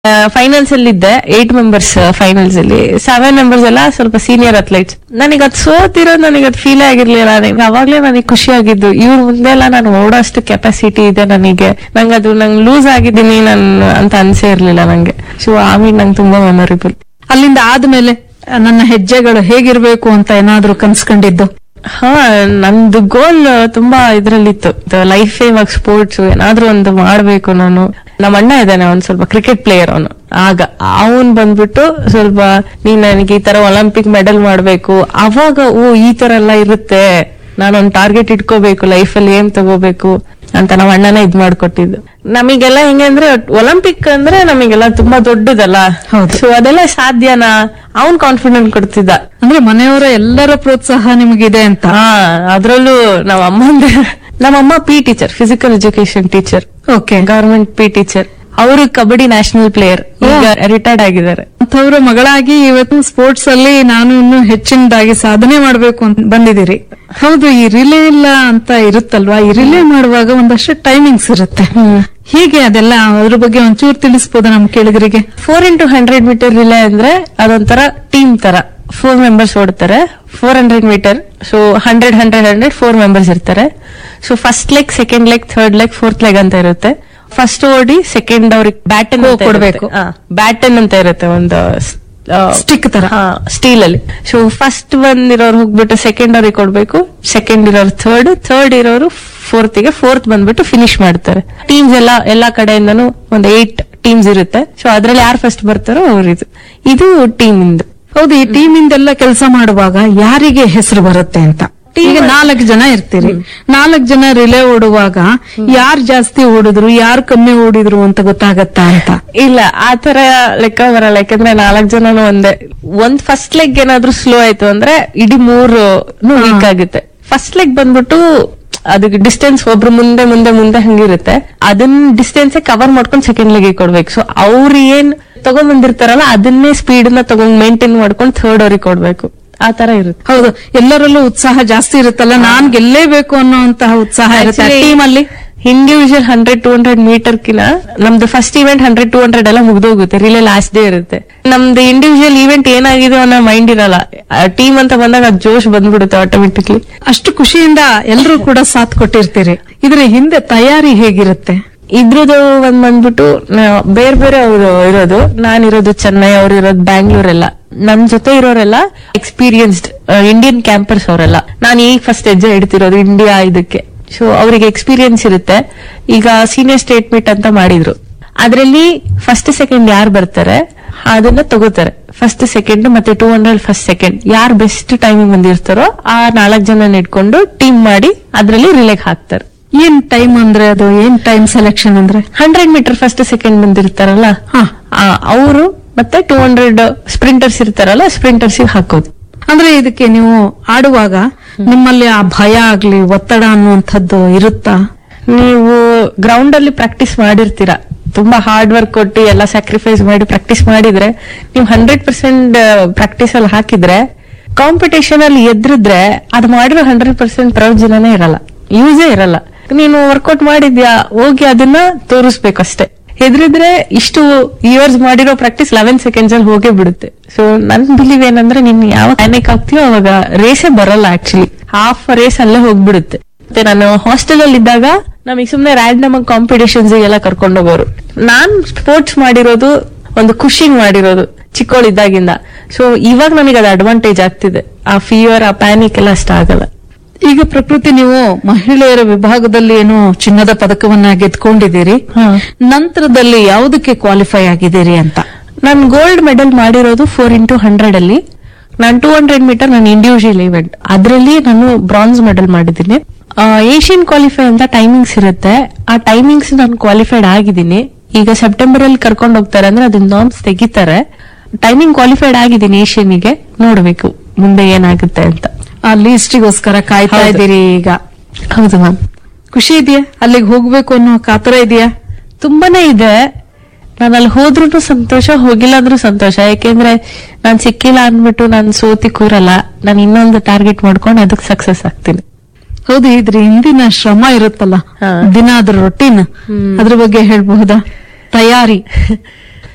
Finals ಅಲ್ಲಿ ಇದ್ದೆ eight members finals ಅಲ್ಲಿ ಸೆವೆನ್ ಮೆಂಬರ್ಸ್ ಎಲ್ಲ ಸ್ವಲ್ಪ ಸೀನಿಯರ್ ಅಥ್ಲೈಟ್ಸ್ ನನಗೆ ಅದು ಸೋತಿರೋದು ನನಗೆ ಅದು ಫೀಲ್ ಆಗಿರ್ಲಿಲ್ಲ ನನಗೆ ಅವಾಗ್ಲೇ ನನಗೆ ಖುಷಿ ಆಗಿದ್ದು ಇವ್ರ ಮುಂದೆ ಎಲ್ಲ ನಾನು ಓಡೋಷ್ಟು ಕೆಪಾಸಿಟಿ ಇದೆ ನನಗೆ ನಂಗೆ ಅದು ನಂಗೆ ಲೂಸ್ ಆಗಿದ್ದೀನಿ ನನ್ ಅಂತ ಅನ್ಸೇ ಇರ್ಲಿಲ್ಲ ನಂಗೆ ಸೊ ಆಮೇಲೆ ನಂಗೆ ತುಂಬಾ ಮೆಮೊರೇಬಲ್ ಅಲ್ಲಿಂದ ಆದ್ಮೇಲೆ ಆ, ನನ್ನ ಹೆಜ್ಜೆಗಳು ಹೇಗಿರ್ಬೇಕು ಅಂತ ಏನಾದ್ರೂ ಕನ್ಸ್ಕೊಂಡಿದ್ದು ಹಾ ನಂದು ಗೋಲ್ ತುಂಬಾ ಇದ್ರಲ್ಲಿತ್ತು ಲೈಫ್ ಇವಾಗ ಸ್ಪೋರ್ಟ್ಸ್ ಏನಾದ್ರೂ ಒಂದು ಮಾಡ್ಬೇಕು ನಾನು ನಮ್ಮ ಅಣ್ಣ ಇದ್ದಾನೆ ಅವ್ನು ಸ್ವಲ್ಪ ಕ್ರಿಕೆಟ್ ಪ್ಲೇಯರ್ ಅವನು ಆಗ ಅವನ್ ಬಂದ್ಬಿಟ್ಟು ಸ್ವಲ್ಪ ನೀನ್ ನನಗೆ ಈ ತರ ಒಲಿಂಪಿಕ್ ಮೆಡಲ್ ಮಾಡ್ಬೇಕು ಅವಾಗ ಓ ಈ ತರ ಎಲ್ಲ ಇರುತ್ತೆ ನಾನೊಂದ್ ಟಾರ್ಗೆಟ್ ಇಟ್ಕೋಬೇಕು ಲೈಫ್ ಅಲ್ಲಿ ಏನ್ ತಗೋಬೇಕು ಅಂತ ನಮ್ಮ ಅಣ್ಣನೇ ಇದ್ ಮಾಡ್ಕೊಟ್ಟಿದ್ದು ನಮಗೆಲ್ಲ ಹೆಂಗೆ ಅಂದ್ರೆ ಒಲಿಂಪಿಕ್ ಅಂದ್ರೆ ನಮಗೆಲ್ಲ ತುಂಬಾ ದೊಡ್ಡದಲ್ಲ ಹೌದು. ಸೊ ಅದೆಲ್ಲ ಸಾಧ್ಯನಾ ಅವ್ನ್ ಕಾನ್ಫಿಡೆಂಟ್ ಕೊಡ್ತಿದ್ದ ಅಂದ್ರೆ ಮನೆಯವರ ಎಲ್ಲರ ಪ್ರೋತ್ಸಾಹ ನಿಮಗಿದೆ ಅಂತ ಹಾ ಅದ್ರಲ್ಲೂ ನಮ್ಮ ಅಮ್ಮ ನಮ್ಮ ಅಮ್ಮ P teacher physical education teacher okay government P teacher ಅವರು ಕಬಡ್ಡಿ ನ್ಯಾಷನಲ್ ಪ್ಲೇಯರ್ ಈಗ ರಿಟೈರ್ಡ್ ಆಗಿದ್ದಾರೆ ಅಂಥವ್ರ ಮಗಳಾಗಿ ಇವತ್ತು ಸ್ಪೋರ್ಟ್ಸ್ ಅಲ್ಲಿ ನಾನು ಇನ್ನು ಹೆಚ್ಚಿನದಾಗಿ ಸಾಧನೆ ಮಾಡ್ಬೇಕು ಅಂತ ಬಂದಿದ್ದೀರಿ ಹೌದು ಈ ರಿಲೇ ಇಲ್ಲ ಅಂತ ಇರುತ್ತಲ್ವಾ ಈ ರಿಲೇ ಮಾಡುವಾಗ ಒಂದಷ್ಟು ಟೈಮಿಂಗ್ಸ್ ಇರುತ್ತೆ ಹೀಗೆ ಅದೆಲ್ಲ ಅದ್ರ ಬಗ್ಗೆ ಒಂಚೂರು ತಿಳಿಸ್ಬೋದಾ ನಮ್ ಕೇಳಿಗರಿಗೆ four into hundred meter relay ಅಂದ್ರೆ ಅದೊಂಥರ ಟೀಮ್ ತರ ಫೋರ್ ಮೆಂಬರ್ಸ್ ಓಡ್ತಾರೆ four hundred meter so hundred hundred hundred four members ಇರ್ತಾರೆ so first leg second leg third leg fourth leg ಅಂತ ಇರುತ್ತೆ ಫಸ್ಟ್ ಓಡಿ ಸೆಕೆಂಡ್ ಅವ್ರಿಗೆ ಬ್ಯಾಟನ್ ಓ, ಕೊಡ್ಬೇಕು. ಬ್ಯಾಟನ್ ಅಂತ ಇರುತ್ತೆ ಒಂದು Stick ತರ. ಸ್ಟೀಲ್ ಅಲ್ಲಿ ಸೊ ಫಸ್ಟ್ ಬಂದಿರೋರು ಹೋಗ್ಬಿಟ್ಟು ಸೆಕೆಂಡ್ ಅವ್ರಿಗೆ ಕೊಡ್ಬೇಕು ಸೆಕೆಂಡ್ ಇರೋರು ಥರ್ಡ್ ಥರ್ಡ್ ಇರೋರು ಫೋರ್ತ್ ಗೆ ಫೋರ್ತ್ ಬಂದ್ಬಿಟ್ಟು ಫಿನಿಶ್ ಮಾಡ್ತಾರೆ ಟೀಮ್ಸ್ ಎಲ್ಲ ಎಲ್ಲಾ ಕಡೆಯಿಂದನೂ ಒಂದು ಏಟ್ ಟೀಮ್ಸ್ ಇರುತ್ತೆ ಸೊ ಅದ್ರಲ್ಲಿ ಯಾರು ಫಸ್ಟ್ ಬರ್ತಾರೋ ಅವ್ರಿದು ಇದು ಟೀಮ್ ಇಂದು ಹೌದು ಈ ಟೀಮ್ ಇಂದೆಲ್ಲ ಕೆಲಸ ಮಾಡುವಾಗ ಯಾರಿಗೆ ಹೆಸರು ಬರುತ್ತೆ ಅಂತ ಈಗ ನಾಲ್ಕು ಜನ ಇರ್ತೀರಿ ನಾಲ್ಕು ಜನ ರಿಲೇ ಓಡುವಾಗ ಯಾರು ಜಾಸ್ತಿ ಓಡಿದ್ರು ಯಾರು ಕಮ್ಮಿ ಓಡಿದ್ರು ಅಂತ ಗೊತ್ತಾಗತ್ತಾ ಅಂತ ಇಲ್ಲ ಆತರ ಲೆಕ್ಕ ಬರಲ್ಲ ಯಾಕಂದ್ರೆ ನಾಲ್ಕು ಜನನು ಒಂದೇ ಒಂದ್ ಫಸ್ಟ್ ಲೆಗ್ ಏನಾದ್ರೂ ಸ್ಲೋ ಆಯ್ತು ಅಂದ್ರೆ ಇಡೀ ಮೂರು ವೀಕ್ ಆಗುತ್ತೆ ಫಸ್ಟ್ ಲೆಗ್ ಬಂದ್ಬಿಟ್ಟು ಅದಕ್ಕೆ ಡಿಸ್ಟೆನ್ಸ್ ಒಬ್ರು ಮುಂದೆ ಮುಂದೆ ಮುಂದೆ ಹಂಗಿರುತ್ತೆ ಅದನ್ನ ಡಿಸ್ಟೆನ್ಸ್ ಕವರ್ ಮಾಡ್ಕೊಂಡು ಸೆಕೆಂಡ್ ಲೆಗ್ ಕೊಡ್ಬೇಕು ಸೊ ಅವ್ರು ಏನ್ ತಗೊಂಡ್ ಬಂದಿರ್ತಾರಲ್ಲ ಅದನ್ನೇ ಸ್ಪೀಡ್ ನ ತಗೊಂಡ್ ಮೇಂಟೈನ್ ಮಾಡ್ಕೊಂಡು ಥರ್ಡ್ ಅವ್ರಿಗೆ ಕೊಡ್ಬೇಕು ಆ ತರ ಇರುತ್ತೆ ಹೌದು ಎಲ್ಲರಲ್ಲೂ ಉತ್ಸಾಹ ಜಾಸ್ತಿ ಇರುತ್ತಲ್ಲ ನಾನ್ ಗೆಲ್ಲೇಬೇಕು ಅನ್ನೋಂತಹ ಉತ್ಸಾಹ ಇರುತ್ತೆ Actually, ಟೀಮ್ ಅಲ್ಲಿ individual hundred two hundred meter ಕಿನ ನಮ್ದು first event hundred two hundred ಎಲ್ಲ ಮುಗ್ದೋಗುತ್ತೆ ರಿಲೇ ಲಾಸ್ಟ್ ಡೇ ಇರುತ್ತೆ ನಮ್ದು ಇಂಡಿವಿಜುವಲ್ ಇವೆಂಟ್ ಏನಾಗಿದೆ ಅನ್ನೋ ಮೈಂಡ್ ಇರಲ್ಲ ಟೀಮ್ ಅಂತ ಬಂದಾಗ ಅದ್ ಜೋಶ್ ಬಂದ್ಬಿಡುತ್ತೆ ಆಟೋಮೆಟಿಕ್ಲಿ ಅಷ್ಟು ಖುಷಿಯಿಂದ ಎಲ್ಲರೂ ಕೂಡ ಸಾಥ್ ಕೊಟ್ಟಿರ್ತೀರಿ ಇದ್ರ ಹಿಂದೆ ತಯಾರಿ ಹೇಗಿರುತ್ತೆ ಇದ್ರದ್ದು ಒಂದ್ ಬಂದ್ಬಿಟ್ಟು ನಾ- ಬೇರೆ ಬೇರೆ ಅವರು ಇರೋದು ನಾನ್ ಇರೋದು ಚೆನ್ನೈ ಅವ್ರು ಇರೋದು ಬ್ಯಾಂಗ್ಳೂರೆಲ್ಲ ನನ್ ಜೊತೆ ಇರೋರೆಲ್ಲ ಎಕ್ಸ್ಪೀರಿಯನ್ಸ್ಡ್ ಇಂಡಿಯನ್ ಕ್ಯಾಂಪರ್ಸ್ ಅವರೆಲ್ಲ ನಾನು ಈಗ ಫಸ್ಟ್ ಹೆಜ್ಜೆ ಇಡ್ತಿರೋದು ಇಂಡಿಯಾ ಇದಕ್ಕೆ ಸೊ ಅವರಿಗೆ ಎಕ್ಸ್ಪೀರಿಯನ್ಸ್ ಇರುತ್ತೆ ಈಗ ಸೀನಿಯರ್ ಸ್ಟೇಟ್ ಮೀಟ್ ಅಂತ ಮಾಡಿದ್ರು ಅದರಲ್ಲಿ ಫಸ್ಟ್ ಸೆಕೆಂಡ್ ಯಾರು ಬರ್ತಾರೆ ಅದನ್ನ ತಗೋತಾರೆ ಫಸ್ಟ್ ಸೆಕೆಂಡ್ ಮತ್ತೆ ಟೂ ಹಂಡ್ರೆಡ್ ಫಸ್ಟ್ ಸೆಕೆಂಡ್ ಯಾರು ಬೆಸ್ಟ್ ಟೈಮಿಂಗ್ ಬಂದಿರ್ತಾರೋ ಆ ನಾಲ್ಕು ಜನ ಇಟ್ಕೊಂಡು ಟೀಮ್ ಮಾಡಿ ಅದರಲ್ಲಿ ರಿಲೇಗ್ ಹಾಕ್ತಾರೆ ಏನ್ ಟೈಮ್ ಅಂದ್ರೆ ಅದು ಏನ್ ಟೈಮ್ ಸೆಲೆಕ್ಷನ್ ಅಂದ್ರೆ ಹಂಡ್ರೆಡ್ ಮೀಟರ್ ಫಸ್ಟ್ ಸೆಕೆಂಡ್ ಬಂದಿರ್ತಾರಲ್ಲ ಹಾ. ಅವರು ಮತ್ತೆ ಟೂ ಹಂಡ್ರೆಡ್ ಸ್ಪ್ರಿಂಟರ್ಸ್ ಇರ್ತಾರಲ್ಲ ಸ್ಪ್ರಿಂಟರ್ಸ್ ಹಾಕೋದು ಅಂದ್ರೆ ಇದಕ್ಕೆ ನೀವು ಆಡುವಾಗ ನಿಮ್ಮಲ್ಲಿ ಆ ಭಯ ಆಗ್ಲಿ ಒತ್ತಡ ಅನ್ನುವಂಥದ್ದು ಇರುತ್ತಾ ನೀವು ಗ್ರೌಂಡ್ ಅಲ್ಲಿ ಪ್ರಾಕ್ಟೀಸ್ ಮಾಡಿರ್ತೀರಾ ತುಂಬಾ ಹಾರ್ಡ್ ವರ್ಕ್ ಕೊಟ್ಟು ಎಲ್ಲ ಸ್ಯಾಕ್ರಿಫೈಸ್ ಮಾಡಿ ಪ್ರಾಕ್ಟೀಸ್ ಮಾಡಿದ್ರೆ ನೀವು ಹಂಡ್ರೆಡ್ ಪರ್ಸೆಂಟ್ ಪ್ರಾಕ್ಟೀಸ್ ಅಲ್ಲಿ ಹಾಕಿದ್ರೆ ಕಾಂಪಿಟೇಷನ್ ಅಲ್ಲಿ ಎದ್ರಿದ್ರೆ ಅದು ಮಾಡಿರೋ ಹಂಡ್ರೆಡ್ ಪರ್ಸೆಂಟ್ ಪ್ರಯೋಜನನೇ ಇರಲ್ಲ ಯೂಸೇ ಇರಲ್ಲ ನೀನು ವರ್ಕೌಟ್ ಮಾಡಿದ್ಯಾ ಹೋಗಿ ಅದನ್ನ ತೋರಿಸ್ಬೇಕು ಅಷ್ಟೇ ಹೆದ್ರಿದ್ರೆ ಇಷ್ಟು ಇಯರ್ಸ್ ಮಾಡಿರೋ ಪ್ರಾಕ್ಟೀಸ್ ಲೆವೆನ್ ಸೆಕೆಂಡ್ಸ್ ಅಲ್ಲಿ ಹೋಗೇ ಬಿಡುತ್ತೆ ಸೊ ನನ್ ಬಿಲೀವ್ ಏನಂದ್ರೆ ನೀನ್ ಯಾವಾಗ ಪ್ಯಾನಿಕ್ ಆಗ್ತೀಯೋ ಅವಾಗ ರೇಸೇ ಬರಲ್ಲ ಆಕ್ಚುಲಿ ಹಾಫ್ ರೇಸ್ ಅಲ್ಲೇ ಹೋಗ್ಬಿಡುತ್ತೆ ಮತ್ತೆ ನಾನು ಹಾಸ್ಟೆಲ್ ಅಲ್ಲಿ ಇದ್ದಾಗ ನಮಗೆ ಸುಮ್ನೆ ರ್ಯಾಂಡಮ್ ಆಗಿ ಕಾಂಪಿಟೇಷನ್ಸ್ ಎಲ್ಲ ಕರ್ಕೊಂಡು ಹೋಗೋರು ನಾನ್ ಸ್ಪೋರ್ಟ್ಸ್ ಮಾಡಿರೋದು ಒಂದು ಖುಷಿಗ್ ಮಾಡಿರೋದು ಚಿಕ್ಕವಳಿದ್ದಾಗಿಂದ ಸೊ ಇವಾಗ ನನಗೆ ಅದು ಅಡ್ವಾಂಟೇಜ್ ಆಗ್ತಿದೆ ಆ ಫಿಯರ್ ಆ ಪ್ಯಾನಿಕ್ ಎಲ್ಲ ಅಷ್ಟ ಆಗಲ್ಲ ಈಗ ಪ್ರಕೃತಿ ನೀವು ಮಹಿಳೆಯರ ವಿಭಾಗದಲ್ಲಿ ಏನು ಚಿನ್ನದ ಪದಕವನ್ನ ಗೆದ್ಕೊಂಡಿದ್ದೀರಿ ಹಾ. ನಂತರದಲ್ಲಿ ಯಾವುದಕ್ಕೆ ಕ್ವಾಲಿಫೈ ಆಗಿದ್ದೀರಿ ಅಂತ ನಾನು ಗೋಲ್ಡ್ ಮೆಡಲ್ ಮಾಡಿರೋದು ಫೋರ್ ಇಂಟು ಹಂಡ್ರೆಡ್ ಅಲ್ಲಿ ನಾನು ಟೂ ಹಂಡ್ರೆಡ್ ಮೀಟರ್ ನನ್ನ ಇಂಡಿವಿಜುವಲ್ ಇವೆಂಟ್ ಅದರಲ್ಲಿ ನಾನು ಬ್ರಾನ್ಸ್ ಮೆಡಲ್ ಮಾಡಿದ್ದೀನಿ ಏಷ್ಯನ್ ಕ್ವಾಲಿಫೈ ಅಂತ ಟೈಮಿಂಗ್ಸ್ ಇರುತ್ತೆ ಆ ಟೈಮಿಂಗ್ಸ್ ನಾನು ಕ್ವಾಲಿಫೈಡ್ ಆಗಿದ್ದೀನಿ ಈಗ ಸೆಪ್ಟೆಂಬರ್ ಅಲ್ಲಿ ಕರ್ಕೊಂಡು ಹೋಗ್ತಾರೆ ಅಂದ್ರೆ ಅದನ್ನ ನಾಮ್ಸ್ ತೆಗಿತಾರೆ ಟೈಮಿಂಗ್ ಕ್ವಾಲಿಫೈಡ್ ಆಗಿದ್ದೀನಿ ಏಷ್ಯನ್ಗೆ ನೋಡ್ಬೇಕು ಮುಂದೆ ಏನಾಗುತ್ತೆ ಅಂತ ಆ ಲೀಸ್ಟಿಗೋಸ್ಕರ ಕಾಯ್ತಾ ಹೌದು. ಇದ್ದೀರಿ ಈಗ ಹೌದು ಮ್ಯಾಮ್ ಖುಷಿ ಇದೆಯಾ ಅಲ್ಲಿಗೆ ಹೋಗ್ಬೇಕು ಅನ್ನೋ ಕಾತರ ಇದೆಯಾ ತುಂಬಾನೇ ಇದೆ ನಾನು ಅಲ್ಲಿ ಹೋದ್ರೂ ಸಂತೋಷ ಹೋಗಿಲ್ಲ ಅಂದ್ರೂ ಸಂತೋಷ ಯಾಕೆಂದ್ರೆ ನಾನ್ ಸಿಕ್ಕಿಲ್ಲ ಅಂದ್ಬಿಟ್ಟು ನಾನು ಸೋತಿ ಕೂರಲ್ಲ ನಾನು ಇನ್ನೊಂದು ಟಾರ್ಗೆಟ್ ಮಾಡ್ಕೊಂಡು ಅದಕ್ಕೆ ಸಕ್ಸಸ್ ಆಗ್ತೀನಿ ಹೌದು ಇದ್ರ ಹಿಂದಿನ ಶ್ರಮ ಇರುತ್ತಲ್ಲ ಹಾ. ದಿನ ಅದ್ರ ರೊಟೀನ್ ಹ್ಮ್. ಅದ್ರ ಬಗ್ಗೆ ಹೇಳ್ಬಹುದಾ ತಯಾರಿ